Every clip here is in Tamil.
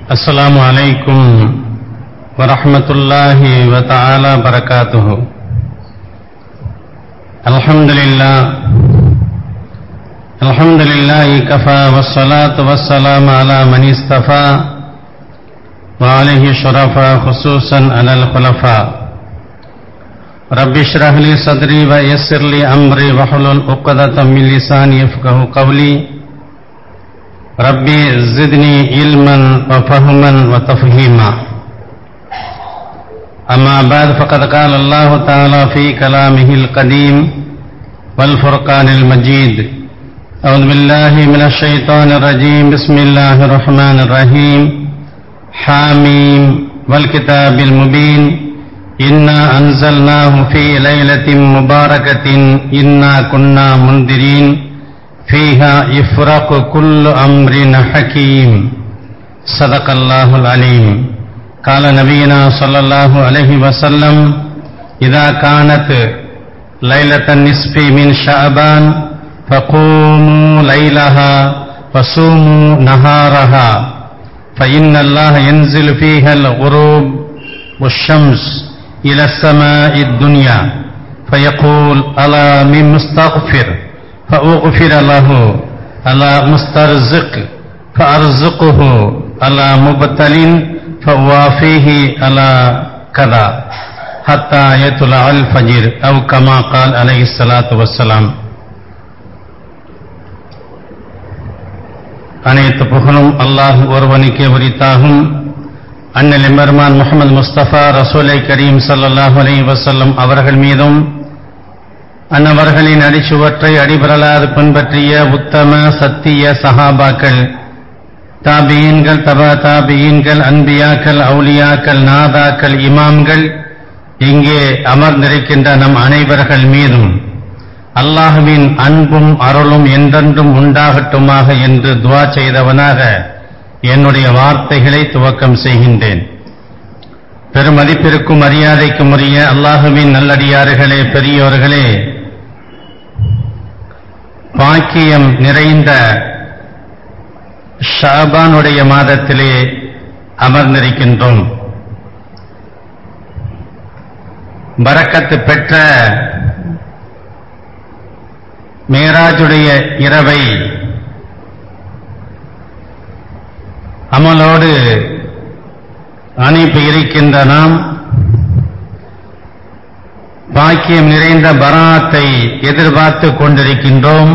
السلام عليكم ورحمة الله وتعالى بركاته الحمد لله الحمد لله كفى والصلاة والسلام على من استفى وعليه شرفا خصوصا على الخلفاء رب اشرح لي صدري ويسر لي أمري واحلل عقدة من لساني يفقه قولي ربي زدني علما وفهما وتفهيما أما بعد فقد قال الله تعالى في كلامه القديم والفرقان المجيد أعوذ بالله من الشيطان الرجيم بسم الله الرحمن الرحيم حاميم والكتاب المبين إنا أنزلناه في ليلة مباركة إنا كنا منذرين فيها يفرق كل أمر حكيم صدق الله العليم قال نبينا صلى الله عليه وسلم إذا كانت ليلة النصف من شعبان فقوموا ليلها وصوموا نهارها فإن الله ينزل فيها الغروب والشمس إلى السماء الدنيا فيقول ألا من مستغفر فأغفر له ألا مسترزق فأرزقه ألا مبتل فأوافيه ألا كذا حتى يطلع الفجر أو كما قال عليه الصلاة والسلام அனைத்து புகழும் அல்லாஹ் ஒருவனுக்கே உரித்தாகும் அண்ணல் எம்பெருமான் முகமது முஸ்தபா ரசூலை கரீம் சல்லாஹூ அலை வசல்லம் அவர்கள் மீதும் அன்னவர்களின் அடிச்சுவற்றை அடிபரலாது பின்பற்றிய உத்தம சத்திய சஹாபாக்கள் தாபியீன்கள் தபா தாபியீன்கள் அன்பியாக்கள் அவுலியாக்கள் நாதாக்கள் இமாம்கள் இங்கே அமர்ந்திருக்கின்ற நம் அனைவர்கள் மீதும் அல்லாஹுவின் அன்பும் அருளும் என்றென்றும் உண்டாகட்டுமாக என்று துவா செய்தவனாக என்னுடைய வார்த்தைகளை துவக்கம் செய்கின்றேன் பெருமதிப்பிற்கும் மரியாதைக்கும் உரிய அல்லாஹுவின் நல்லடியார்களே பெரியோர்களே பாக்கியம் நிறைந்த ஷாபானுடைய மாதத்திலே அமர்ந்திருக்கின்றோம் பரக்கத்து பெற்ற மேராஜுடைய இரவை அமலோடு அனுப்பி இருக்கின்ற நாம் பாக்கியம் நிறைந்த பராத்தை எதிர்பார்த்து கொண்டிருக்கின்றோம்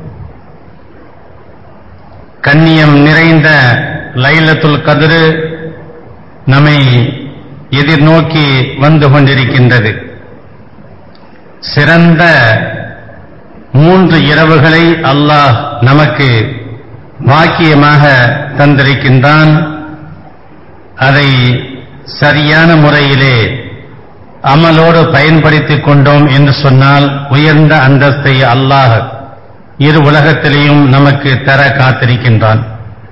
கண்ணியம் நிறைந்த லைலத்துல் கதிரு நம்மை எதிர்நோக்கி வந்து கொண்டிருக்கின்றது சிறந்த மூன்று இரவுகளை அல்லாஹ் நமக்கு வாக்கியமாக தந்திருக்கின்றான் அதை சரியான முறையிலே அமலோடு பயன்படுத்திக் கொண்டோம் என்று சொன்னால் உயர்ந்த அந்தஸ்தை அல்லாஹ் இரு உலகத்திலேயும் நமக்கு தர காத்திருக்கின்றான்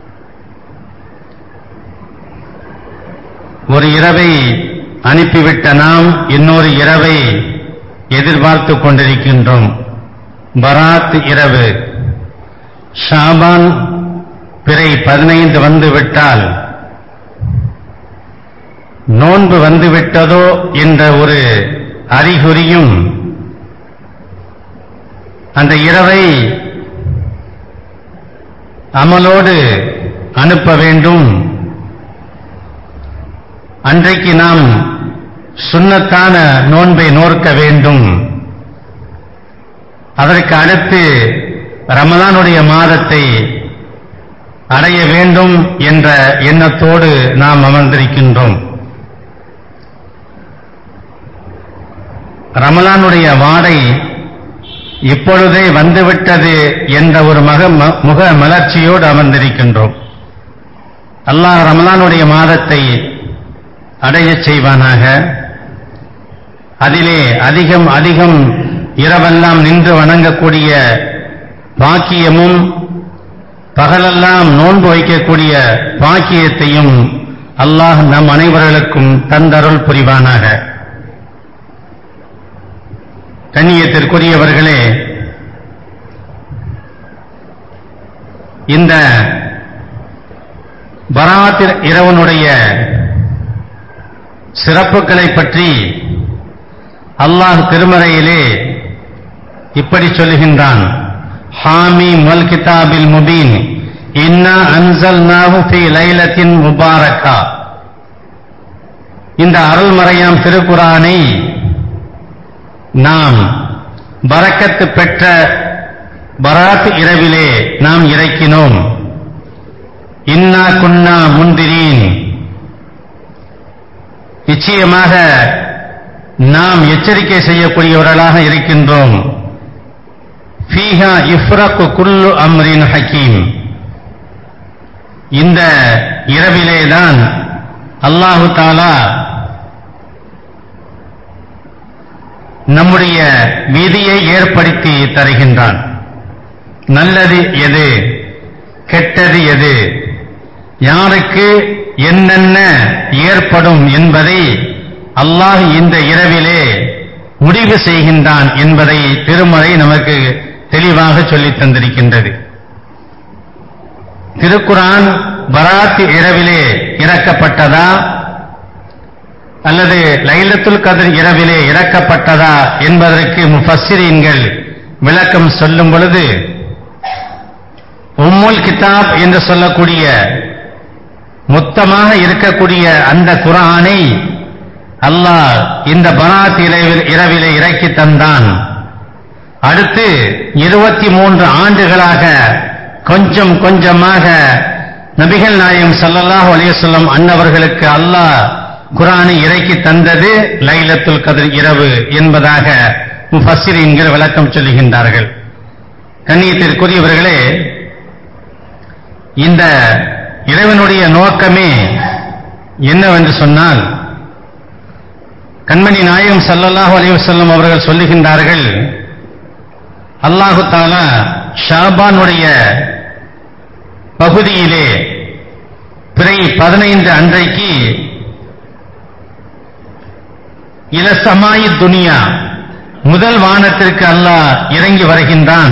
ஒரு இரவை அனுப்பிவிட்ட நாம் இன்னொரு இரவை எதிர்பார்த்து கொண்டிருக்கின்றோம் பராத் இரவு ஷாபான் பிறை பதினைந்து வந்துவிட்டால் நோன்பு வந்துவிட்டதோ என்ற ஒரு அறிகுறியும் அந்த இரவை அமலோடு அனுப்ப வேண்டும் அன்றைக்கு நாம் சுண்ணத்தான நோன்பை நோர்க்க வேண்டும் அதற்கு அடுத்து ரமலானுடைய மாதத்தை அடைய வேண்டும் என்ற எண்ணத்தோடு நாம் அமர்ந்திருக்கின்றோம் ரமலானுடைய வாடை இப்பொழுதே வந்துவிட்டது என்ற ஒரு மக முக மலர்ச்சியோடு அமர்ந்திருக்கின்றோம் அல்லாஹ் ரமலானுடைய மாதத்தை அடையச் செய்வானாக அதிலே அதிகம் அதிகம் இரவெல்லாம் நின்று வணங்கக்கூடிய பாக்கியமும் பகலெல்லாம் நோன்பு வைக்கக்கூடிய பாக்கியத்தையும் அல்லாஹ் நம் அனைவர்களுக்கும் தந்தருள் புரிவானாக கண்ணியத்திற்குரியவர்களே இந்த பராத் இரவனுடைய சிறப்புகளை பற்றி அல்லாஹ் திருமறையிலே இப்படி சொல்லுகின்றான் ஹாமி மல் கிதாபில் முபீன் இன்னா அன்சல்நாஹு ஃபீ லைலத்தின் முபாரக்கா இந்த அருள்மறையாம் திருக்குரானை நாம் பரக்கத்து பெற்ற பராத் இரவிலே நாம் இறக்கினோம் இன்னா குன்னா முந்திரீன் நிச்சயமாக நாம் எச்சரிக்கை செய்யக்கூடியவர்களாக இருக்கின்றோம் ஃபீஹா இஃப்ரக்கு குல்லு அம்ரின் ஹக்கீம் இந்த இரவிலேதான் அல்லாஹு தாலா நம்முடைய விதியை ஏற்படுத்தி தருகின்றான் நல்லது எது கெட்டது எது யாருக்கு என்னென்ன ஏற்படும் என்பதை அல்லாஹ் இந்த இரவிலே முடிவு செய்கின்றான் என்பதை திருமறை நமக்கு தெளிவாக சொல்லித் தந்திருக்கின்றது திருக்குரான் பராத் இரவிலே இறக்கப்பட்டதா அல்லது லைலத்துல் கதிர் இரவிலே இறக்கப்பட்டதா என்பதற்கு முஃபஸ்ஸிரீன்கள் விளக்கம் சொல்லும் பொழுது உம்முல் கிதாப் என்று சொல்லக்கூடிய மொத்தமாக இருக்கக்கூடிய அந்த குரானை அல்லாஹ் இந்த பராத் இரவில் இரவிலே இறக்கி தந்தான் அடுத்து இருபத்தி மூன்று ஆண்டுகளாக கொஞ்சம் கொஞ்சமாக நபிகள் நாயகம் ஸல்லல்லாஹு அலைஹி வஸல்லம் அன்னவர்களுக்கு அல்லாஹ் குரானை இறக்கி தந்தது லைலத்துல் கதிர் இரவு என்பதாக முஃபஸ்ஸிரீன்கள் விளக்கம் சொல்லுகின்றார்கள் கண்ணியத்திற்குரியவர்களே இந்த இறைவனுடைய நோக்கமே என்னவென்று சொன்னால் கண்மணி நாயகம் ஸல்லல்லாஹு அலைஹி வஸல்லம் அவர்கள் சொல்லுகின்றார்கள் அல்லாஹு தாலா ஷாபானுடைய பகுதியிலே பிறை பதினைந்து அன்றைக்கு இலசமாயி துனியா முதல் வானத்திற்கு அல்லாஹ் இறங்கி வருகின்றான்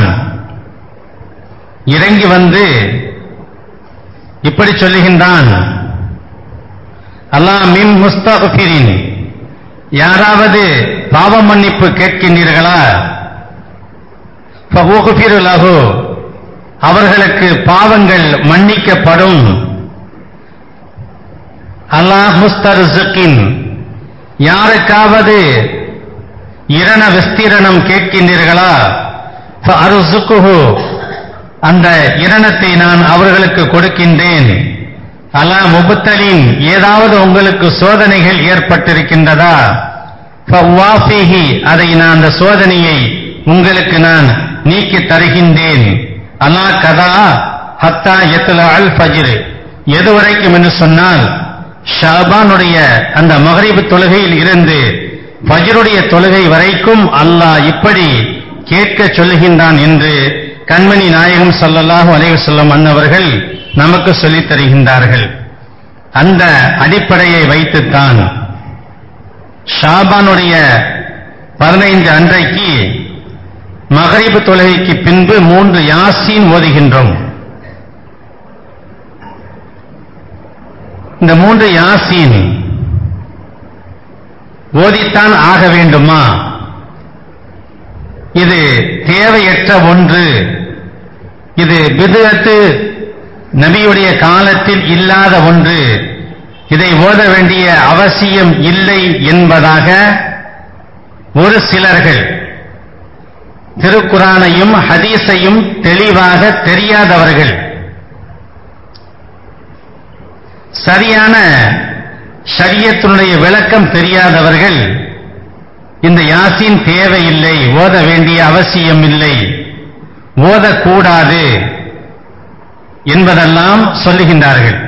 இறங்கி வந்து இப்படி சொல்லுகின்றான் அல்லாஹ் மின் முஸ்தகுஃபிரின் யாராவது பாவ மன்னிப்பு கேட்கின்றீர்களா ஃபகுஃபிரு லஹு அவர்களுக்கு பாவங்கள் மன்னிக்கப்படும் அல்லாஹ் முஸ்தர்சுக்கின் யாருக்காவது இரண விஸ்தீரணம் கேட்கின்றீர்களா ஃபஅர்சுக்குஹு அந்த இரணத்தை நான் அவர்களுக்கு கொடுக்கின்றேன் அலா முபத்தலின் ஏதாவது உங்களுக்கு சோதனைகள் ஏற்பட்டிருக்கின்றதா ஃபவாஃபிஹி அதை நான் அந்த சோதனையை உங்களுக்கு நான் நீக்கி தருகின்றேன் அலா கதா ஹத்தா எத்துல அல் ஃபஜ்ர் எதுவரைக்கும் என்று சொன்னால் ஷாபானுடைய அந்த மகரிபு தொழுகையில் இருந்து ஃபஜ்ருடைய தொழுகை வரைக்கும் அல்லாஹ் இப்படி கேட்க சொல்லுகின்றான் என்று கண்மணி நாயகம் ஸல்லல்லாஹு அலைஹி வஸல்லம் அன்னவர்கள் நமக்கு சொல்லித் தருகின்றார்கள் அந்த அடிப்படையை வைத்துத்தான் ஷாபானுடைய பதினைந்து அன்றைக்கு மகரிபு தொழுகைக்கு பின்பு மூன்று யாசீன் ஓதுகின்றோம் இந்த மூன்று யாசீன் ஓதித்தான் ஆக வேண்டுமா இது தேவையற்ற ஒன்று இது பிதுஅத்து நபியுடைய காலத்தில் இல்லாத ஒன்று இதை ஓத வேண்டிய அவசியம் இல்லை என்பதாக ஒரு சிலர்கள் திருக்குரானையும் ஹதீஸையும் தெளிவாக தெரியாதவர்கள் சரியான ஷரியத்தினுடைய விளக்கம் தெரியாதவர்கள் இந்த யாசின் தேவையில்லை ஓத வேண்டிய அவசியம் இல்லை ஓதக்கூடாது என்பதெல்லாம் சொல்லுகின்றார்கள்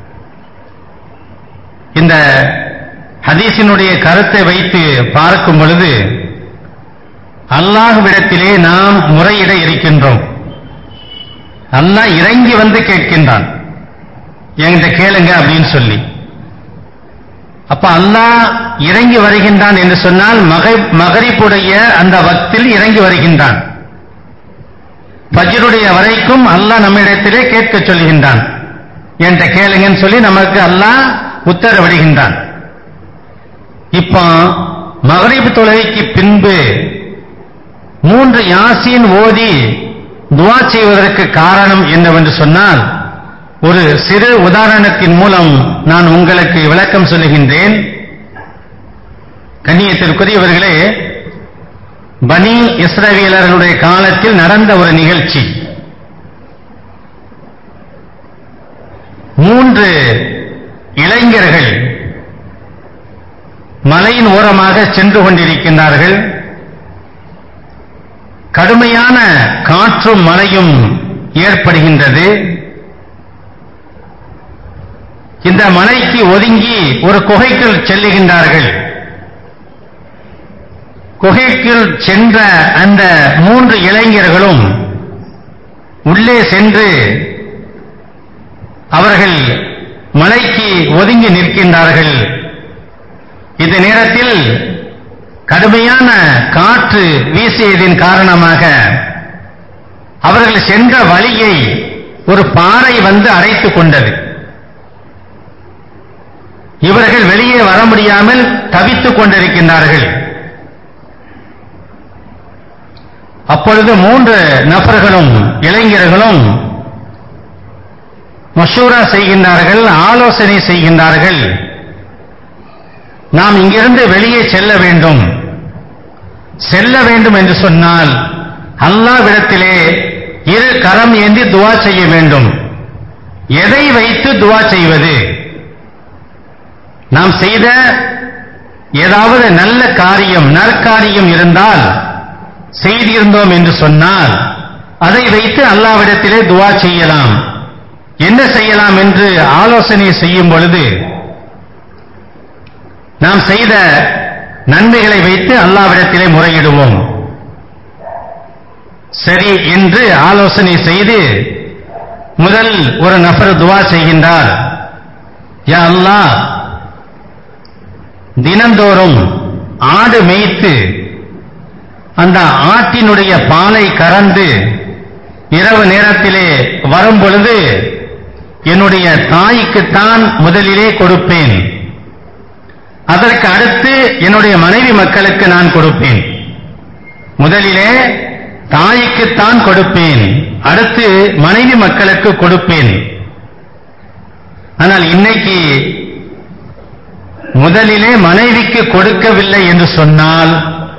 இந்த ஹதீஸினுடைய கருத்தை வைத்து பார்க்கும் பொழுது அல்லாஹ்விடத்திலே நாம் முறையிட இருக்கின்றோம் அல்லாஹ் இறங்கி வந்து கேட்கின்றான் என்கிட்ட கேளுங்க அப்படின்னு சொல்லி அப்ப அல்லாஹ் இறங்கி வருகின்றான் என்று சொன்னால் மகரிப்புடைய அந்த வக்தில் இறங்கி வருகின்றான் ஃபஜ்ருடைய வரைக்கும் அல்லாஹ் நம்மிடத்திலே கேட்க சொல்கின்றான் என்கிட்ட கேளுங்கன்னு சொல்லி நமக்கு அல்லாஹ் உத்தரவிடுகின்றான் இப்போ மகரிப் தொழுகைக்கு பின்பு மூன்று யாசீன் ஓதி துவா செய்வதற்கு காரணம் என்னவென்று சொன்னால் ஒரு சிறு உதாரணத்தின் மூலம் நான் உங்களுக்கு விளக்கம் சொல்லுகின்றேன் கண்ணியத்திற்குரியவர்களே பனி இஸ்ரவேலர்களுடைய காலத்தில் நடந்த ஒரு நிகழ்ச்சி மூன்று இளைஞர்கள் மலையின் ஓரமாக சென்று கொண்டிருக்கின்றார்கள் கடுமையான காற்றும் மழையும் ஏற்படுகின்றது இந்த மலைக்கு ஒதுங்கி ஒரு குகைக்குள் செல்லுகின்றார்கள் குகைக்குள் சென்ற அந்த மூன்று இளைஞர்களும் உள்ளே சென்று அவர்கள் மலைக்கு ஒதுங்கி நிற்கின்றார்கள் இந்த நேரத்தில் கடுமையான காற்று வீசியதின் காரணமாக அவர்கள் சென்ற வழியை ஒரு பாறை வந்து அடைத்துக் கொண்டது இவர்கள் வெளியே வர முடியாமல் தவித்துக் கொண்டிருக்கின்றார்கள் அப்பொழுது மூன்று நபர்களும் இளைஞர்களும் மஷூரா செய்கின்றார்கள் ஆலோசனை செய்கின்றார்கள் நாம் இங்கிருந்து வெளியே செல்ல வேண்டும் செல்ல வேண்டும் என்று சொன்னால் அல்லாவிடத்திலே இரு கரம் ஏந்தி துவா செய்ய வேண்டும் எதை வைத்து துவா செய்வது நாம் செய்த ஏதாவது நல்ல காரியம் நற்காரியம் இருந்தால் செய்திருந்தோம் என்று சொன்னால் அதை வைத்து அல்லாவிடத்திலே துவா செய்யலாம் என்ன செய்யலாம் என்று ஆலோசனை செய்யும் பொழுது நாம் செய்த நன்மைகளை வைத்து அல்லாவிடத்திலே முறையிடுவோம் சரி என்று ஆலோசனை செய்து முதல் ஒரு நபர் துவா செய்கின்றார் யா அல்லாஹ் தினந்தோறும் ஆடு மேய்த்து அந்த ஆட்டினுடைய பாலை கறந்து இரவு நேரத்திலே வரும் பொழுது என்னுடைய தாய்க்குத்தான் முதலிலே கொடுப்பேன் அதற்கு அடுத்து என்னுடைய மனைவி மக்களுக்கு நான் கொடுப்பேன் முதலிலே தாய்க்குத்தான் கொடுப்பேன் அடுத்து மனைவி மக்களுக்கு கொடுப்பேன் ஆனால் இன்னைக்கு முதலிலே மனைவிக்கு கொடுக்கவில்லை என்று சொன்னால்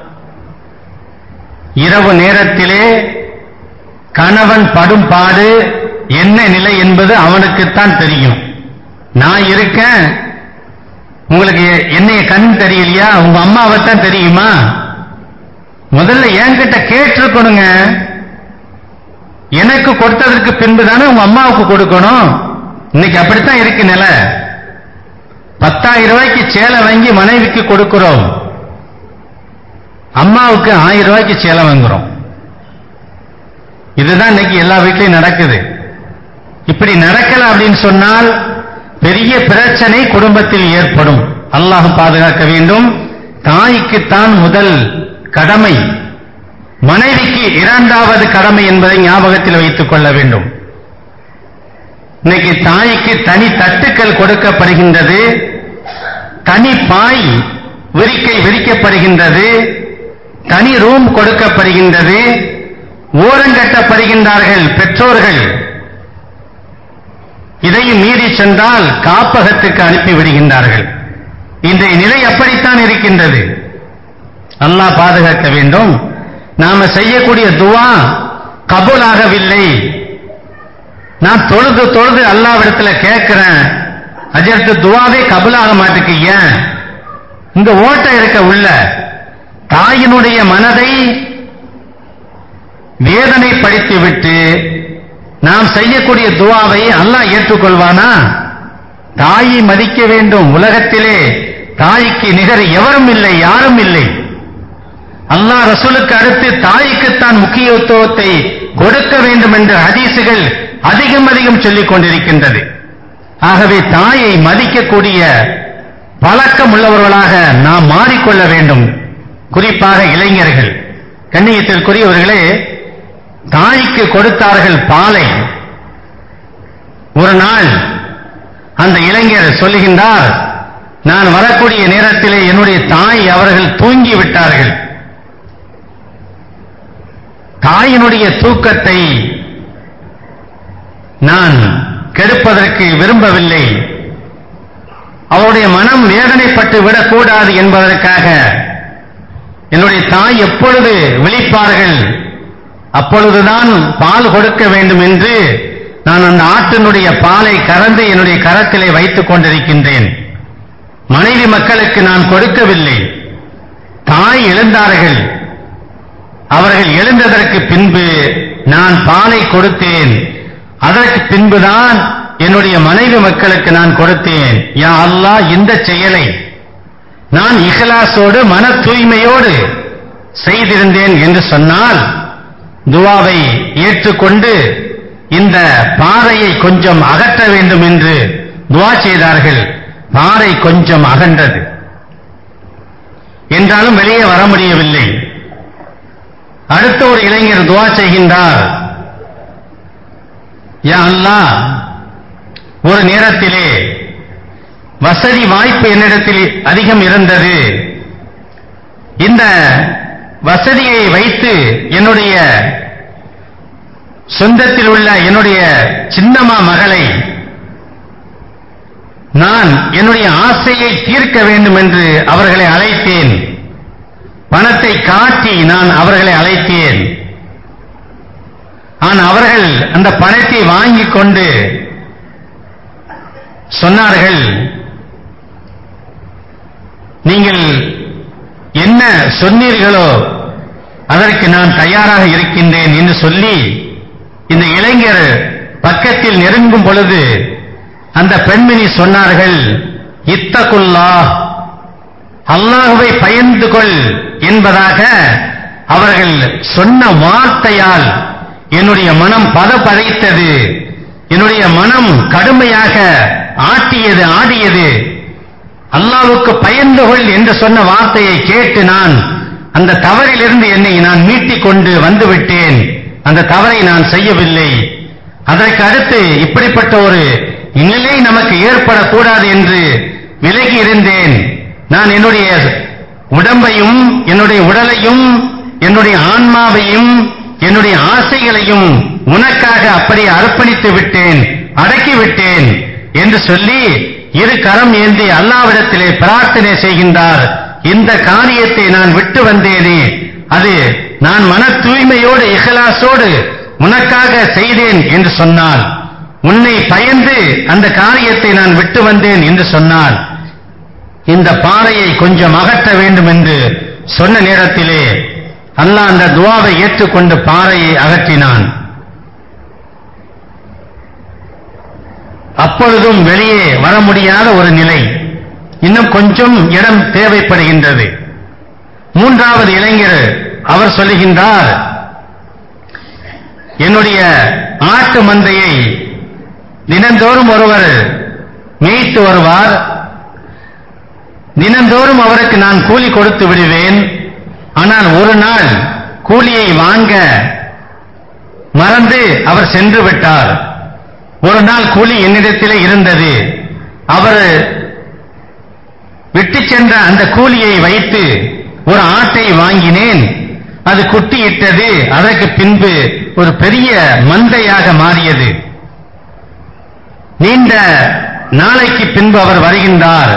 இரவு நேரத்திலே கணவன் படும் பாடு என்ன நிலை என்பது அவனுக்குத்தான் தெரியும் நான் இருக்கேன் உங்களுக்கு என்னைய கண் தெரியலையா உங்க அம்மாவைத்தான் தெரியுமா முதல்ல என்கிட்ட கேட்டிருக்கணுங்க எனக்கு கொடுத்ததற்கு பின்பு தானே உங்க அம்மாவுக்கு கொடுக்கணும் இன்னைக்கு அப்படித்தான் இருக்கு நிலை பத்தாயிரம் ரூபாய்க்கு சேலை வாங்கி மனைவிக்கு கொடுக்கிறோம் அம்மாவுக்கு ஆயிரம் ரூபாய்க்கு சேலை வாங்குறோம் இதுதான் இன்னைக்கு எல்லா வீட்லயும் நடக்குது இப்படி நடக்கல அப்படின்னு சொன்னால் பெரிய பிரச்சனை குடும்பத்தில் ஏற்படும் அல்லாஹ் பாதுகாக்க வேண்டும் தாய்க்குத்தான் முதல் கடமை மனைவிக்கு இரண்டாவது கடமை என்பதை ஞாபகத்தில் வைத்துக் கொள்ள வேண்டும் இன்னைக்கு தாய்க்கு தனி தட்டுக்கள் கொடுக்கப்படுகின்றது தனி பாய் விரிக்கை விரிக்கப்படுகின்றது தனி ரூம் கொடுக்கப்படுகின்றது ஓரங்கட்டப்படுகின்றார்கள் பெற்றோர்கள் இதையும் மீறி சென்றால் காப்பகத்துக்கு அனுப்பி விடுகின்றார்கள் இன்றைய நிலை அப்படித்தான் இருக்கின்றது அல்லாஹ் பாதுகாக்க வேண்டும் நாம செய்யக்கூடிய துவா கபூலாகவில்லை நான் தொழுது தொழுது அல்லாவிடத்துல கேட்கிறேன் அஜர்த்து துவாவே கபூலாக மாட்டுக்கு ஏன் இந்த ஓட்டை இருக்க உள்ள தாயினுடைய மனதை வேதனைப்படுத்தி விட்டு நாம் செய்யக்கூடிய துவாவை அல்லாஹ் ஏற்றுக்கொள்வானா தாயை மதிக்க வேண்டும் உலகத்திலே தாய்க்கு நிகர் எவரும் இல்லை யாரும் இல்லை அல்லாஹ் ரசூலுக்கு அடுத்து தாய்க்குத்தான் முக்கியத்துவத்தை கொடுக்க வேண்டும் என்ற ஹதீசுகள் அதிகம் அதிகம் சொல்லிக் கொண்டிருக்கின்றது ஆகவே தாயை மதிக்கக்கூடிய பழக்கம் உள்ளவர்களாக நாம் மாறிக்கொள்ள வேண்டும் குறிப்பாக இளைஞர்கள் கண்ணியத்திற்குரியவர்களே தாய்க்கு கொடுத்தார்கள் பாலை ஒரு நாள் அந்த இளைஞர் சொல்லுகின்றார் நான் வரக்கூடிய நேரத்திலே என்னுடைய தாய் அவர்கள் தூங்கி விட்டார்கள் தாயினுடைய தூக்கத்தை நான் கெடுப்பதற்கு விரும்பவில்லை அவருடைய மனம் வேதனைப்பட்டு விடக்கூடாது என்பதற்காக என்னுடைய தாய் எப்பொழுது விழிப்பார்கள் அப்பொழுதுதான் பால் கொடுக்க வேண்டும் என்று நான் அந்த ஆட்டினுடைய பாலை கறந்து என்னுடைய கரத்திலே வைத்துக் கொண்டிருக்கின்றேன் மனைவி மக்களுக்கு நான் கொடுக்கவில்லை தாய் எழுந்தார்கள் அவர்கள் எழுந்ததற்கு பின்பு நான் பாலை கொடுத்தேன் அதற்கு பின்புதான் என்னுடைய மனைவி மக்களுக்கு நான் கொடுத்தேன் யா அல்லாஹ் இந்த செயலை நான் இஹ்லாஸோடு மன தூய்மையோடு செய்திருந்தேன் என்று சொன்னால் துவாவை ஏற்றுக்கொண்டு இந்த பாறையை கொஞ்சம் அகற்ற வேண்டும் என்று துவா செய்தார்கள் பாறை கொஞ்சம் அகன்றது என்றாலும் வெளியே வர முடியவில்லை அடுத்த ஒரு இளைஞர் துவா செய்கின்றார் யா அல்லாஹ் ஒரு நேரத்திலே வசதி வாய்ப்பு என்னிடத்தில் அதிகம் இருந்தது இந்த வசதியை வைத்து என்னுடைய சொந்தத்தில் உள்ள என்னுடைய சின்னம்மா மகளை நான் என்னுடைய ஆசையை தீர்க்க வேண்டும் என்று அவர்களை அழைத்தேன் பணத்தை காட்டி நான் அவர்களை அழைத்தேன் ஆனால் அவர்கள் அந்த பணத்தை வாங்கிக் கொண்டு சொன்னார்கள் நீங்கள் என்ன சொன்னீர்களோ அதற்கு நான் தயாராக இருக்கின்றேன் என்று சொல்லி இந்த இளைஞர் பக்கத்தில் நெருங்கும் பொழுது அந்த பெண்மணி சொன்னார்கள் இத்தகுல்லா அல்லாஹுவை பயந்து கொள் என்பதாக அவர்கள் சொன்ன வார்த்தையால் என்னுடைய மனம் பதப்பதைத்தது என்னுடைய மனம் கடுமையாக ஆட்டியது ஆடியது அல்லாவுக்கு பயந்து கொள் என்று சொன்ன வார்த்தையை கேட்டு நான் அந்த தவறிலிருந்து என்னை நான் மீட்டிக் கொண்டு வந்துவிட்டேன் அந்த தவறை நான் செய்யவில்லை அதற்கு அடுத்து இப்படிப்பட்ட ஒரு நிலை நமக்கு ஏற்படக்கூடாது என்று விலகி இருந்தேன் நான் என்னுடைய உடம்பையும் என்னுடைய உடலையும் என்னுடைய ஆன்மாவையும் என்னுடைய ஆசைகளையும் உனக்காக அப்படி அர்ப்பணித்து விட்டேன் அடக்கி விட்டேன் என்று சொல்லி இரு கரம் ஏந்தி அல்லாவிடத்திலே பிரார்த்தனை செய்கின்றார் இந்த காரியத்தை நான் விட்டு வந்தேனே அது நான் மன தூய்மையோடு இஹலாசோடு உனக்காக செய்தேன் என்று சொன்னால் உன்னை பயந்து அந்த காரியத்தை நான் விட்டு வந்தேன் என்று சொன்னால் இந்த பாறையை கொஞ்சம் அகற்ற வேண்டும் என்று சொன்ன நேரத்திலே அல்லாஹ் அந்த துவாவை ஏற்றுக்கொண்டு பாறையை அகற்றினான் அப்பொழுதும் வெளியே வர முடியாத ஒரு நிலை இன்னும் கொஞ்சம் இடம் தேவைப்படுகின்றது மூன்றாவது இளைஞர் அவர் சொல்லுகின்றார் என்னுடைய ஆட்டு மந்தையை தினந்தோறும் ஒருவர் மேய்த்து வருவார் தினந்தோறும் அவருக்கு நான் கூலி கொடுத்து விடுவேன் ஆனால் ஒரு நாள் கூலியை வாங்க மறந்து அவர் சென்று விட்டார் ஒரு நாள் கூலி என்னிடத்திலே இருந்தது அவர் விட்டு சென்ற அந்த கூலியை வைத்து ஒரு ஆட்டை வாங்கினேன் அது குட்டியிட்டது அதற்கு பின்பு ஒரு பெரிய மந்தையாக மாறியது நீண்ட நாளைக்கு பின்பு அவர் வருகின்றார்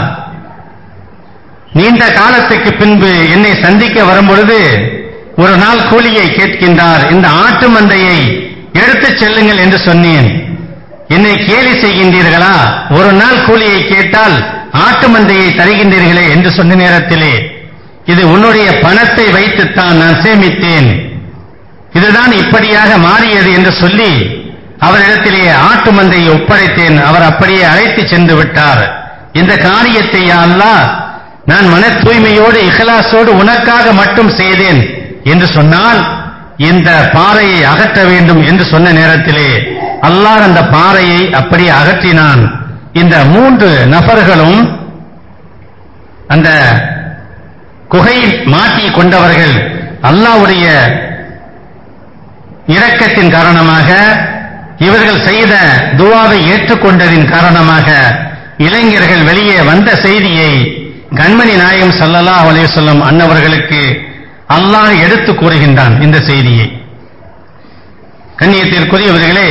நீண்ட காலத்துக்கு பின்பு என்னை சந்திக்க வரும்பொழுது ஒரு நாள் கூலியை கேட்கின்றார் இந்த ஆட்டு மந்தையை எடுத்துச் செல்லுங்கள் என்று சொன்னேன் என்னை கேலி செய்கின்றீர்களா ஒரு நாள் கூலியை கேட்டால் ஆட்டு மந்தையை தருகின்றீர்களே என்று சொன்ன நேரத்திலே இது உன்னுடைய பணத்தை வைத்துத்தான் நான் சேமித்தேன் இதுதான் இப்படியாக மாறியது என்று சொல்லி அவரிடத்திலே ஆட்டு மந்தையை ஒப்படைத்தேன் அவர் அப்படியே அழைத்து சென்று விட்டார் இந்த காரியத்தை யா அல்லாஹ் நான் மன தூய்மையோடு இஹ்லாஸோடு உனக்காக மட்டும் செய்தேன் என்று சொன்னால் இந்த பாறையை அகற்ற வேண்டும் என்று சொன்ன நேரத்திலே அல்லாஹ் அந்த பாறையை அப்படியே அகற்றினான் இந்த மூன்று நபர்களும் அந்த குகை மாட்டி கொண்டவர்கள் அல்லாஹ்வுடைய இரக்கத்தின் காரணமாக இவர்கள் செய்த துவாவை ஏற்றுக்கொண்டதின் காரணமாக இளைஞர்கள் வெளியே வந்த செய்தியை கண்மணி நாயகம் ஸல்லல்லாஹு அலைஹி வஸல்லம் அன்னவர்களுக்கு அல்லாஹ் எடுத்து கூறுகின்றான் இந்த செய்தியை கண்ணியத்திற்குரியவர்களே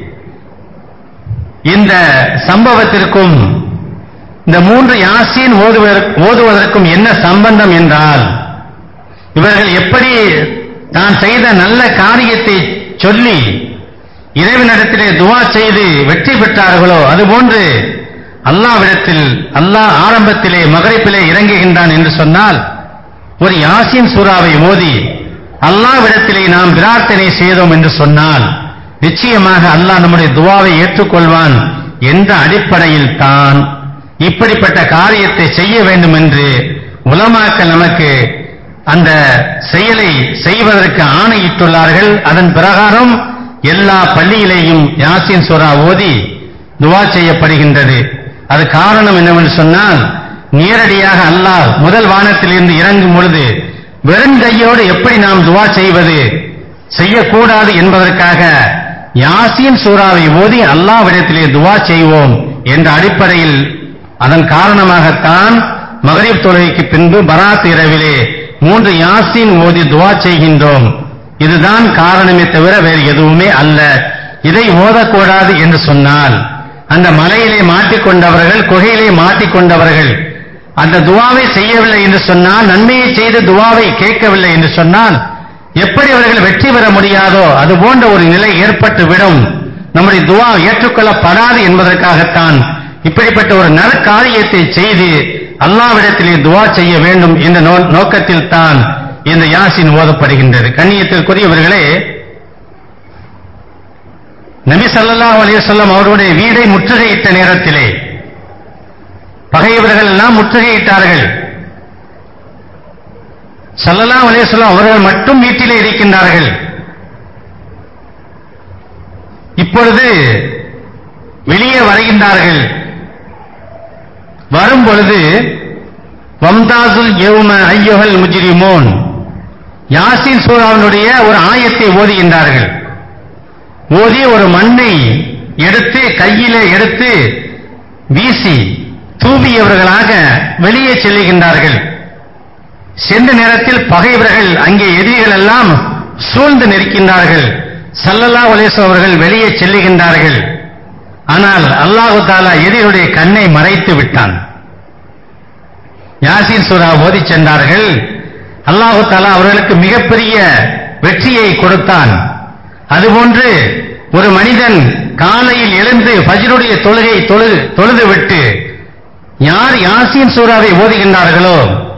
இந்த சம்பவத்திற்கும் இந்த மூன்று யாசீன் ஓதுவதற்- ஓதுவதற்கும் என்ன சம்பந்தம் என்றால் இவர்கள் எப்படி தான் செய்த நல்ல காரியத்தை சொல்லி இறைவனிடத்திலே துவா செய்து வெற்றி பெற்றார்களோ அதுபோன்று அல்லாவிடத்தில் அல்லாஹ் ஆரம்பத்திலே மகரிப்பிலே இறங்குகின்றான் என்று சொன்னால் ஒரு யாசின் சூறாவை ஓதி அல்லாவிடத்திலே நாம் பிரார்த்தனை செய்தோம் என்று சொன்னால் நிச்சயமாக அல்லாஹ் நம்முடைய துவாவை ஏற்றுக்கொள்வான் என்ற அடிப்படையில் தான் இப்படிப்பட்ட காரியத்தை செய்ய வேண்டும் என்று உலமாக்கள் நமக்கு அந்த செயலை செய்வதற்கு ஆணையிட்டுள்ளார்கள் அதன் பிரகாரம் எல்லா பள்ளியிலேயும் யாசின் சூரா ஓதி துவா செய்யப்படுகின்றது அது காரணம் என்னவென்று சொன்னால் நேரடியாக அல்லாஹ் முதல் வானத்திலிருந்து இறங்கும் பொழுது வெறும் கையோடு எப்படி நாம் துவா செய்வது செய்யக்கூடாது என்பதற்காக யாசீன் சூறாவை ஓதி அல்லாவிடத்திலே துவா செய்வோம் என்ற அடிப்படையில் அதன் காரணமாகத்தான் மகரிப் தொழுகைக்கு பின்பு பராத் இரவிலே மூன்று யாசீன் ஓதி துவா செய்கின்றோம் இதுதான் காரணமே தவிர வேறு எதுவுமே அல்ல இதை ஓதக்கூடாது என்று சொன்னால் அந்த மலையிலே மாட்டிக்கொண்டவர்கள் குகையிலே மாட்டிக்கொண்டவர்கள் அந்த துவாவை செய்யவில்லை என்று சொன்னால் நன்மையை செய்து துவாவை கேட்கவில்லை என்று சொன்னால் எப்படி அவர்கள் வெற்றி பெற முடியாதோ அது போன்ற ஒரு நிலை ஏற்பட்டு விடும் நம்முடைய துவா ஏற்றுக்கொள்ளப்படாது என்பதற்காகத்தான் இப்படிப்பட்ட ஒரு நற்காரியத்தை செய்து அல்லாவிடத்திலே துவா செய்ய வேண்டும் என்ற நோ- நோக்கத்தில் தான் இந்த யாசின் ஓதப்படுகின்றது கண்ணியத்திற்குரியவர்களே நபி ஸல்லல்லாஹு அலைஹி வஸல்லம் அவருடைய வீடை முற்றுகையிட்ட நேரத்திலே பகையவர்கள் எல்லாம் முற்றுகையிட்டார்கள் ஸல்லல்லாஹு அலைஹி வஸல்லம் அவர்கள் மட்டும் வீட்டிலே இருக்கின்றார்கள் இப்பொழுது வெளியே வருகின்றார்கள் வரும் பொழுது வம்தாசுல் யௌம ஐயுகல் முஜ்ரிமூன் யாசின் சூராவினுடைய ஒரு ஆயத்தை ஓதுகின்றார்கள் ஓதி ஒரு மண்ணை எடுத்து கையிலே எடுத்து வீசி தூவியவர்களாக வெளியே செல்லுகின்றார்கள் சென்ற நேரத்தில் பகைவர்கள் அங்கே எதிரிகள் எல்லாம் சூழ்ந்து நிற்கின்றார்கள் சல்லல்லா அலேசம் அவர்கள் வெளியே செல்லுகின்றார்கள் ஆனால் அல்லாஹு தாலா எதிரியுடைய கண்ணை மறைத்து விட்டான் யாசின் சூரா ஓதி சென்றார்கள் அல்லாஹு தாலா அவர்களுக்கு மிகப்பெரிய வெற்றியை கொடுத்தான் அதுபோன்று ஒரு மனிதன் காலையில் எழுந்து ஃபஜ்ருடைய தொழுகை தொழுது தொழுது விட்டு யார் யாசின் சூறாவை ஓதுகின்றார்களோ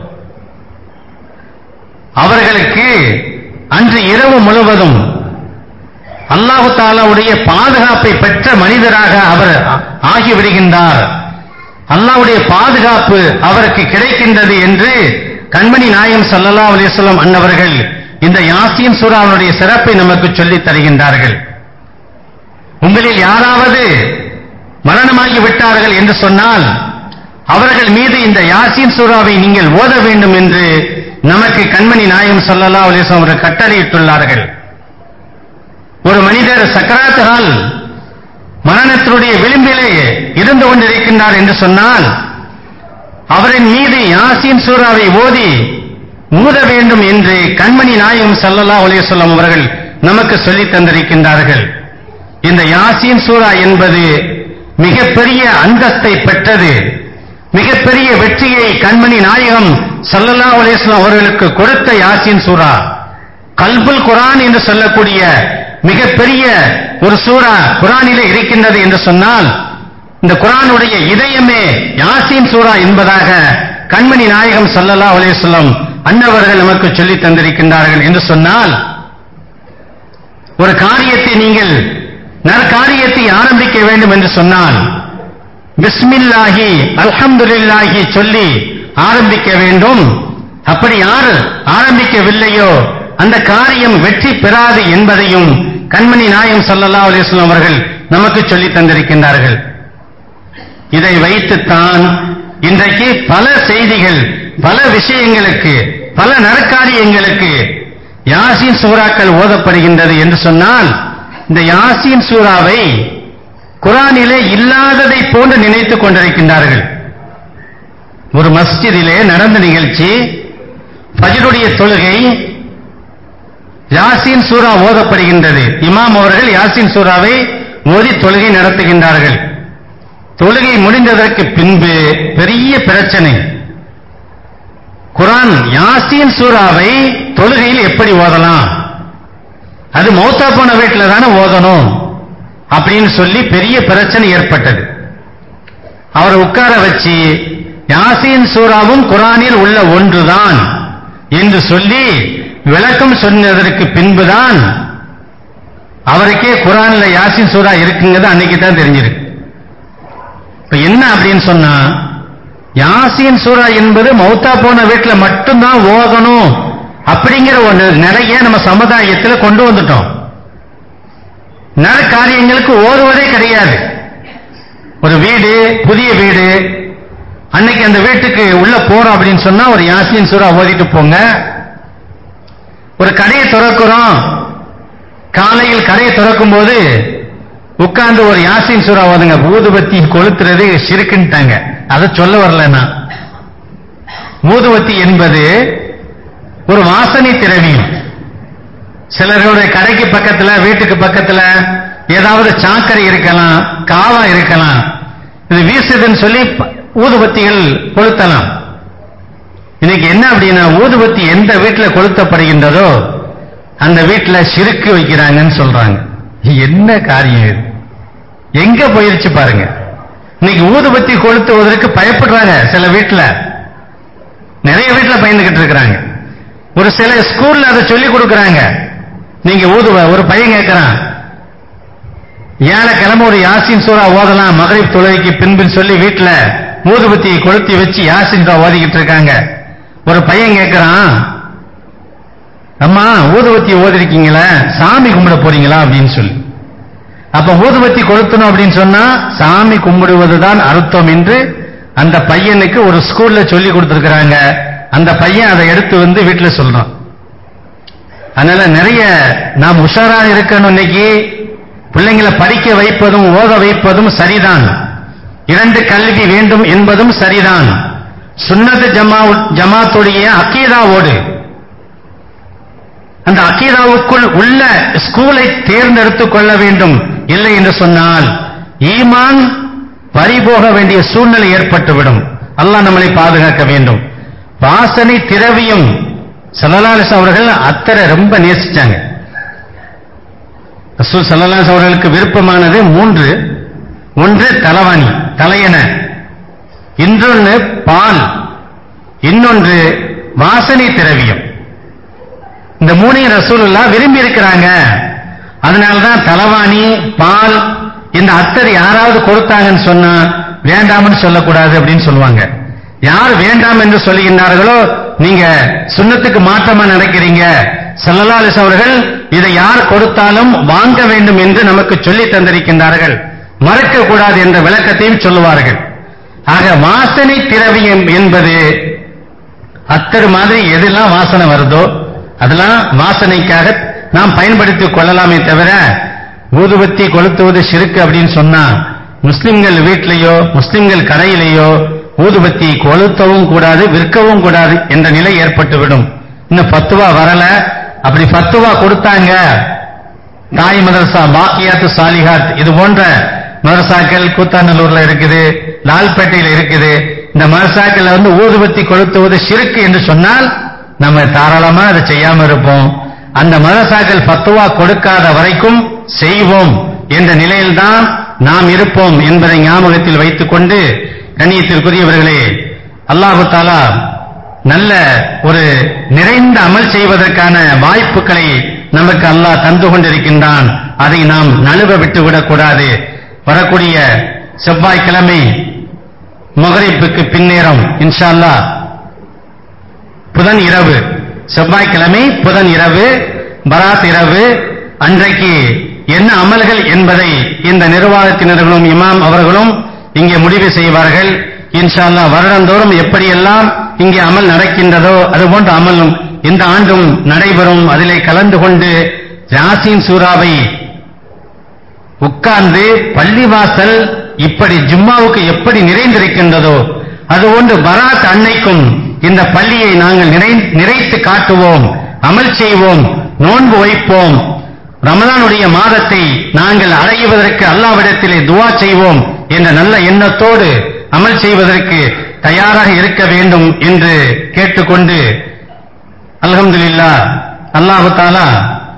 அவர்களுக்கு அன்று இரவு முழுவதும் அல்லாஹு தாலாவுடைய பாதுகாப்பை பெற்ற மனிதராக அவர் ஆகிவிடுகின்றார் அல்லாஹ்வுடைய பாதுகாப்பு அவருக்கு கிடைக்கின்றது என்று கண்மணி நாயம் ஸல்லல்லாஹு அலைஹி வஸல்லம் அன்னவர்கள் இந்த யாசீன் சூராவுடைய சிறப்பை நமக்கு சொல்லித் தருகின்றார்கள் உங்களில் யாராவது மரணமாகி விட்டார்கள் என்று சொன்னால் அவர்கள் மீது இந்த யாசீன் சூராவை நீங்கள் ஓத வேண்டும் என்று நமக்கு கண்மணி நாயம் ஸல்லல்லாஹு அலைஹி வஸல்லம் அவர்கள் கட்டளையிட்டுள்ளார்கள் ஒரு மனிதர் சக்கராத்துகால் மரணத்தினுடைய விளிம்பிலே இருந்து கொண்டிருக்கின்றார் என்று சொன்னால் அவரின் மீது யாசீன் சூறாவை ஓதி ஊத வேண்டும் என்று கண்மணி நாயகம் ஸல்லல்லாஹு அலைஹி வஸல்லம் அவர்கள் நமக்கு சொல்லித் தந்திருக்கின்றார்கள் இந்த யாசீன் சூரா என்பது மிகப்பெரிய அந்தஸ்தை பெற்றது மிகப்பெரிய வெற்றியை கண்மணி நாயகம் ஸல்லல்லாஹு அலைஹி வஸல்லம் அவர்களுக்கு கொடுத்த யாசீன் சூரா கல்புல் குரான் என்று சொல்லக்கூடிய மிகப்பெரிய ஒரு சூரா குரானிலே இருக்கின்றது என்று சொன்னால் இந்த குரானுடைய இதயமே யாசீன் சூரா என்பதாக கண்மணி நாயகம் ஸல்லல்லாஹு அலைஹி வஸல்லம் அன்னவர்கள் நமக்கு சொல்லித் தந்திருக்கின்றார்கள் என்று சொன்னால் ஒரு காரியத்தை நீங்கள் நற்காரியத்தை ஆரம்பிக்க வேண்டும் என்று சொன்னால் பிஸ்மில்லாஹி அல்ஹம்துலில்லாஹி சொல்லி ஆரம்பிக்க வேண்டும் அப்படி யார் ஆரம்பிக்கவில்லையோ அந்த காரியம் வெற்றி பெறாது என்பதையும் கண்மணி நாயம் ஸல்லல்லாஹு அலைஹி வஸல்லம் அவர்கள் நமக்கு சொல்லித் தந்திருக்கின்றார்கள் இதை வைத்துத்தான் இன்றைக்கு பல செய்திகள் பல விஷயங்களுக்கு பல நற்காரியங்களுக்கு யாசீன் சூறாக்கள் ஓதப்படுகின்றது என்று சொன்னால் இந்த யாசீன் சூறாவை குரானிலே இல்லாததை போன்று நினைத்துக் கொண்டிருக்கின்றார்கள் ஒரு மஸ்ஜிதிலே நடந்த நிகழ்ச்சி ஃபஜ்ருடைய தொழுகை யாசின் சூரா ஓதப்படுகின்றது இமாம் அவர்கள் யாசின் சூராவை ஓதி தொழுகை நடத்துகின்றார்கள் தொழுகை முடிந்ததற்கு பின்பு பெரிய பிரச்சனை குரான் யாசின் சூராவை தொழுகையில் எப்படி ஓதலாம் அது மௌத்தா போன வீட்டில் தானே ஓதணும் அப்படின்னு சொல்லி பெரிய பிரச்சனை ஏற்பட்டது அவரை உட்கார வச்சு யாசின் சூராவும் குரானில் உள்ள ஒன்றுதான் என்று சொல்லி விளக்கம் சொன்னதற்கு பின்புதான் அவருக்கே குரான்ல யாசின் சூரா இருக்குங்கிறது அன்னைக்கு தான் தெரிஞ்சிருக்கு இப்ப என்ன அப்படின்னு சொன்னா யாசின் சூரா என்பது மௌத்தா போன வீட்டில் மட்டும்தான் ஓதணும் அப்படிங்கிற ஒரு நிலையை நம்ம சமுதாயத்தில் கொண்டு வந்துட்டோம் நட காரியங்களுக்கு ஓதுவதே கிடையாது ஒரு வீடு புதிய வீடு அன்னைக்கு அந்த வீட்டுக்கு உள்ள போறோம் அப்படின்னு சொன்னா ஒரு யாசின் சூரா ஓதிட்டு போங்க ஒரு கடையை திறக்கிறோம் காலையில் கடையை திறக்கும் போது உட்கார்ந்து ஒரு யாசின் சூறா ஓதுங்க ஊதுபத்தி கொளுத்துறது சிறுக்குன்ட்டாங்க அதை சொல்ல வரலன்னா ஊதுபத்தி என்பது ஒரு வாசனை திரவியம் சிலருடைய கடைக்கு பக்கத்துல வீட்டுக்கு பக்கத்துல ஏதாவது சாக்கரை இருக்கலாம் காவா இருக்கலாம் இது வீசுதுன்னு சொல்லி ஊதுபத்திகள் கொளுத்தலாம் இன்னைக்கு என்ன அப்படின்னா ஊதுபத்தி எந்த வீட்டில் கொளுத்தப்படுகின்றதோ அந்த வீட்டில் சிறுக்கு வைக்கிறாங்கன்னு சொல்றாங்க என்ன காரியம் இது எங்க போயிருச்சு பாருங்க இன்னைக்கு ஊதுபத்தி கொளுத்துவதற்கு பயப்படுறாங்க சில வீட்டில் நிறைய வீட்டில் பயந்துகிட்டு இருக்கிறாங்க ஒரு சில ஸ்கூல்ல அதை சொல்லி கொடுக்கறாங்க நீங்க ஊதுவ ஒரு பையன் கேட்கிறான் ஏழக்கிழமை ஒரு யாசின் சூறா ஓதலாம் மகரிப் தொழுகைக்கு பின்பு சொல்லி வீட்டுல ஊதுபத்தியை கொளுத்தி வச்சு யாசின் சூறா ஓதிக்கிட்டு இருக்காங்க ஒரு பையன் கேட்கிறான் அம்மா ஊதுபத்தி ஓதிருக்கீங்களே சாமி கும்பிட போறீங்களா அப்படின்னு சொல்லி அப்ப ஊதுபத்தி கொளுத்தணும் அப்படின்னு சொன்னா சாமி கும்பிடுவதுதான் அர்த்தம் என்று அந்த பையனுக்கு ஒரு ஸ்கூல்ல சொல்லி கொடுத்திருக்கிறாங்க அந்த பையன் அதை எடுத்து வந்து வீட்டுல சொல்றான் அதனால நிறைய நாம் உஷாரா இருக்கணும் இன்னைக்கு பிள்ளைங்களை படிக்க வைப்பதும் ஓத வைப்பதும் சரிதான் இரண்டு கல்வி வேண்டும் என்பதும் சரிதான் சுன்னத்து ஜமா ஜமாத்துடைய அக்கீதாவோடு அந்த அக்கீதாவுக்குள் உள்ள ஸ்கூலை தேர்ந்தெடுத்துக் கொள்ள வேண்டும் இல்லை என்று சொன்னால் ஈமான் பறிபோக வேண்டிய சூழ்நிலை ஏற்பட்டுவிடும் அல்லாஹ் நம்மளை பாதுகாக்க வேண்டும் வாசனை திரவியம் சல்லலாலிஸ் அவர்கள் அத்தரை ரொம்ப நேசிச்சாங்க ரசூல் சல்லலாஸ் அவர்களுக்கு விருப்பமானது மூன்று ஒன்று தலவாணி தலையண இன்னொன்று பால் இன்னொன்று வாசனை திரவியம் இந்த மூணையும் ரசூலுல்லா விரும்பி இருக்கிறாங்க அதனாலதான் தலவாணி பால் இந்த அத்தர் யாராவது கொடுத்தாங்கன்னு சொன்னா வேண்டாம்னு சொல்லக்கூடாது அப்படின்னு சொல்லுவாங்க யார் வேண்டாம் என்று சொல்லுகின்றார்களோ நீங்க சுண்ணத்துக்கு மாற்றமா நடக்கிறீங்க சல்லல்லா அலிஸ் அவர்கள் இதை யார் கொடுத்தாலும் வாங்க வேண்டும் என்று நமக்கு சொல்லி தந்திருக்கின்றார்கள் மறக்க கூடாது என்ற விளக்கத்தையும் சொல்லுவார்கள் ஆக வாசனை திரவியம் என்பது அத்தர் மாதிரி எதெல்லாம் வாசனை வருதோ அதெல்லாம் வாசனைக்காக நாம் பயன்படுத்திக் கொள்ளலாமே தவிர ஊதுபத்தி கொளுத்துவது சிறுக்கு அப்படின்னு சொன்னா முஸ்லிம்கள் வீட்டிலேயோ முஸ்லிம்கள் கடையிலேயோ ஊதுபத்தி கொளுத்தவும் கூடாது விற்கவும் கூடாது என்ற நிலை ஏற்பட்டுவிடும் இன்னும் பத்துவா வரல அப்படி பத்துவா கொடுத்தாங்க தாய் மதரசா பாக்கியாத்து சாலிஹாத் இது போன்ற மதரசாக்கள் கூத்தாநல்லூர்ல இருக்குது லால்பேட்டையில் இருக்குது இந்த மதரசாக்கள் வந்து ஊதுபத்தி கொளுத்துவது சிறுக்கு என்று சொன்னால் நம்ம தாராளமா அதை செய்யாம இருப்போம் அந்த மதரசாக்கள் பத்துவா கொடுக்காத வரைக்கும் செய்வோம் என்ற நிலையில்தான் நாம் இருப்போம் என்பதை ஞாபகத்தில் வைத்துக் கொண்டு கண்ணியத்திற்குரியவர்களே அல்லாஹு தாலா நல்ல ஒரு நிறைந்த அமல் செய்வதற்கான வாய்ப்புகளை நமக்கு அல்லாஹ் தந்து கொண்டிருக்கின்றான் அதை நாம் நழுவ விட்டுவிடக் கூடாது வரக்கூடிய செவ்வாய்க்கிழமை மகரிப்புக்கு பின்னேரம் இன்ஷா அல்லாஹ் புதன் இரவு செவ்வாய்க்கிழமை புதன் இரவு பராத் இரவு அன்றைக்கு என்ன அமல்கள் என்பதை இந்த நிர்வாகத்தினர்களும் இமாம் அவர்களும் இங்கே முடிவு செய்வார்கள் இன்ஷா அல்லாஹ் வருடந்தோறும் எப்படியெல்லாம் இங்கே அமல் நடக்கின்றதோ அதுபோன்ற அமலும் இந்த ஆண்டும் நடைபெறும் அதிலே கலந்து கொண்டு யாசீன் சூறாவை உட்கார்ந்து பள்ளிவாசல் இப்படி ஜும்மாவுக்கு எப்படி நிறைந்திருக்கின்றதோ அதுபோன்று பராத் அன்னைக்கும் இந்த பள்ளியை நாங்கள் நிறை நிறைத்து காட்டுவோம் அமல் செய்வோம் நோன்பு வைப்போம் ரமலானுடைய மாதத்தை நாங்கள் அடைவதற்கு அல்லாவிடத்திலே துவா செய்வோம் என்ற நல்ல எண்ணத்தோடு அமல் செய்வதற்கு தயாராக இருக்க வேண்டும் என்று கேட்டுக்கொண்டு அல்ஹம்துலில்லா அல்லாஹு தாலா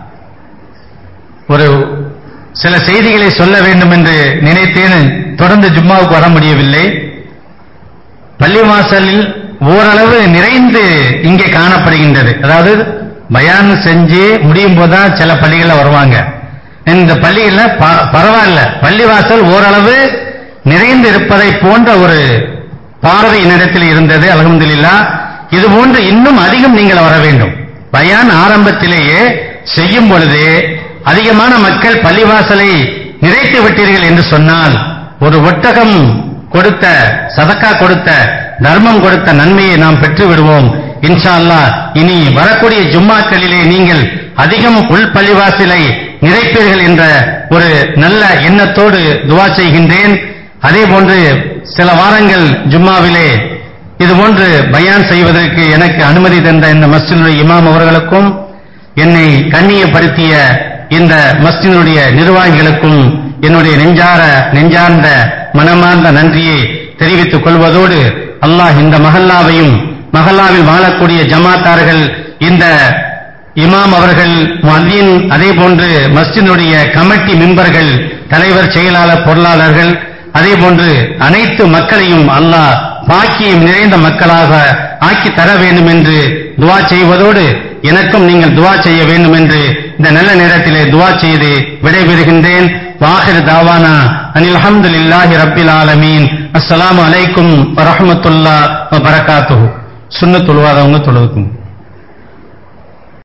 ஒரு சில செய்திகளை சொல்ல வேண்டும் என்று நினைத்தேன் தொடர்ந்து ஜும்மாவுக்கு வர முடியவில்லை பள்ளிவாசலில் ஓரளவு நிறைந்து இங்கே காணப்படுகின்றது அதாவது பயான் செஞ்சு முடியும் போதுதான் சில பள்ளிகள்ல வருவாங்க இந்த பள்ளிகள்ல ப- பரவாயில்ல பள்ளிவாசல் ஓரளவு நிறைந்து இருப்பதை போன்ற ஒரு பார்வை என்னிடத்தில் இருந்தது அல்ஹம்துலில்லா இது போன்று இன்னும் அதிகம் நீங்கள் வர வேண்டும் பயான் ஆரம்பத்திலேயே செய்யும் பொழுது அதிகமான மக்கள் பள்ளிவாசலை நிறைத்து விட்டீர்கள் என்று சொன்னால் ஒரு ஒட்டகம் கொடுத்த சதக்கா கொடுத்த தர்மம் கொடுத்த நன்மையை நாம் பெற்று விடுவோம் இன்ஷா அல்லாஹ் இனி வரக்கூடிய ஜும்மாக்களிலே நீங்கள் அதிகம் உள் பள்ளிவாசலை நிறைப்பீர்கள் என்ற ஒரு நல்ல எண்ணத்தோடு துவா செய்கின்றேன் அதே போன்று சில வாரங்கள் ஜும்மாவிலே இது போன்று பயான் செய்வதற்கு எனக்கு அனுமதி தந்த இந்த மஸ்ஜிதுடைய இமாம் அவர்களுக்கும் என்னை கண்ணியப்படுத்திய இந்த மஸ்ஜிதுடைய நிர்வாகிகளுக்கும் என்னுடைய நெஞ்சார நெஞ்சார்ந்த மனமார்ந்த நன்றியை தெரிவித்துக் கொள்வதோடு அல்லாஹ் இந்த மஹல்லாவையும் மஹல்லாவில் வாழக்கூடிய ஜமாத்தார்கள் இந்த இமாம் அவர்கள் முஅல்லீன் அதே போன்று மஸ்ஜிதுடைய கமிட்டி மெம்பர்கள் தலைவர் செயலாளர் பொருளாளர்கள் அதே போன்று அனைத்து மக்களையும் அல்லாஹ் பாக்கியம் நிறைந்த மக்களாக ஆக்கி தர வேண்டும் என்று துவா செய்வதோடு எனக்கும் நீங்கள் துவா செய்ய வேண்டும் என்று இந்த நல்ல நேரத்திலே துவா செய்து விடைபெறுகின்றேன் வாஹிர் தாவானா அனில் அல்ஹம்துலில்லாஹி ரப்பில் ஆலமீன் அஸ்ஸலாமு அலைக்கும் வரஹ்மத்துல்லாஹ் வ பரகாத்துஹு சுன்னத் தொழுவாதவங்க தொழுவுக்கும்